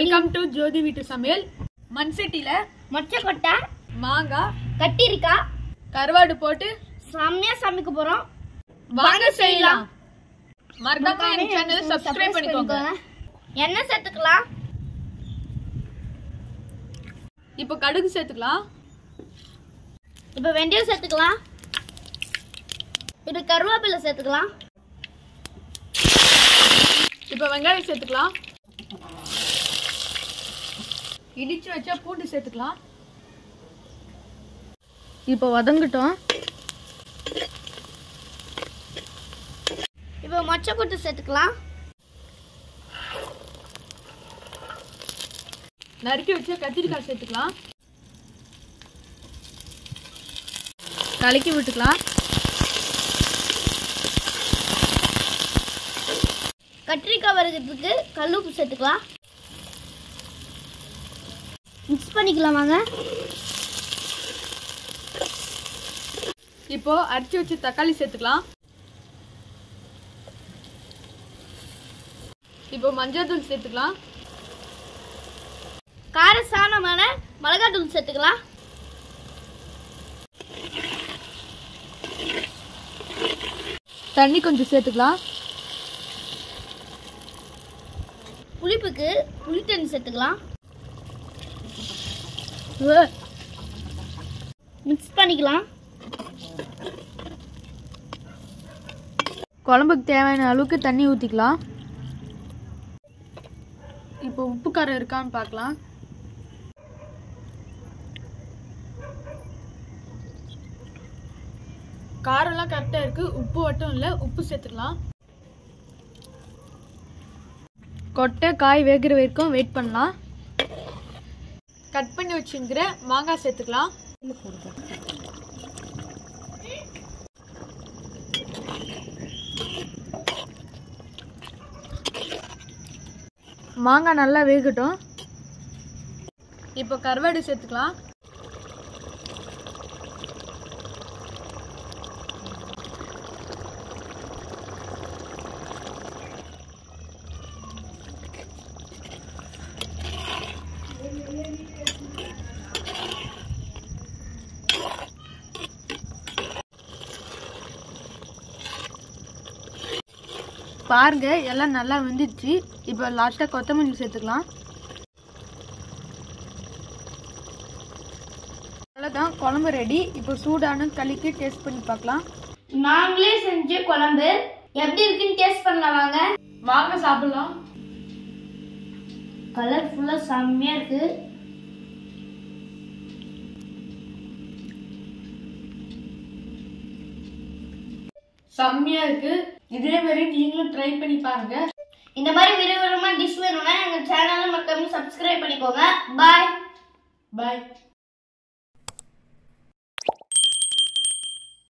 welcome to ஜோதி வீட்டு சமையல் மண் சட்டியில மொச்சக்கொட்டை மாங்காய் கத்திரிக்காய் கருவாடு போட்டு செம்மையா சமைக்க போறோம் வாங்க செய்யலாம் மறக்காம என் சேனலை சப்ஸ்கிரைப் பண்ணிக்கோங்க எண்ணெய் சேர்த்துக்கலாம் இப்போ கடுகு சேர்த்துக்கலாம் இப்போ வெந்தயம் சேர்த்துக்கலாம் இப்போ கருவேப்பிலை சேர்த்துக்கலாம் இப்போ வெங்காயம் சேர்த்துக்கலாம் இடிச்சு வச்சா பூண்டு சேர்த்துக்கலாம் இப்போ வதங்கட்டும் இப்போ மொச்சக்கொட்டை சேர்த்துக்கலாம் நறுக்கி வச்ச கத்திரிக்காய் சேர்த்துக்கலாம் கலக்கி விட்டுக்கலாம் கத்திரிக்காய் வறுக்கிறதுக்கு கல்லுப்பு சேர்த்துக்கலாம் மிக்ஸ் பண்ணிக்கலாம் வாங்க இப்போ அரைச்சி வச்ச தக்காளி சேர்த்துக்கலாம் இப்போ மஞ்சள் தூள் சேர்த்துக்கலாம் காரசானமான மிளகாத்தூள் சேர்த்துக்கலாம் தண்ணி கொஞ்சம் சேர்த்துக்கலாம் புளிப்புக்கு புளி தண்ணி சேர்த்துக்கலாம் மிக்ஸ் பண்ணிக்கலாம் குழம்புக்கு தேவையான அளவுக்கு தண்ணி ஊற்றிக்கலாம் இப்போ உப்பு காரம் இருக்கான்னு பார்க்கலாம் காரம்லாம் கரெக்டாக இருக்கு உப்பு மட்டும் இல்லை உப்பு சேர்த்துக்கலாம் கொட்டை காய் வேகிற வரைக்கும் வெயிட் பண்ணலாம் கட் பண்ணி வச்சுங்கிற மாங்காய் சேர்த்துக்கலாம் மாங்காய் நல்லா வேகட்டும் இப்போ கருவாடு சேர்த்துக்கலாம் பாருங்க எல்லாம் நல்லா வெந்துடுச்சு இப்போ லாஸ்ட்டாக கொத்தமல்லி சேர்த்துக்கலாம் அவ்வளோதான் குழம்பு ரெடி இப்போ சூடான களிக்கு டேஸ்ட் பண்ணி பார்க்கலாம் நாங்களே செஞ்ச குழம்பு எப்படி இருக்குன்னு டேஸ்ட் பண்ணலாம் வாங்க வாங்க சாப்பிடலாம் கலர்ஃபுல்லா செம்மையா இருக்கு செம்மையா இருக்கு இதே மாதிரி நீங்களும் ட்ரை பண்ணி பாருங்க இந்த மாதிரி விறுவிறுமா டிஷ் வேணும்னா எங்க சேனலை மறக்காம சப்ஸ்கிரைப் பண்ணிக்கோங்க பாய் பாய்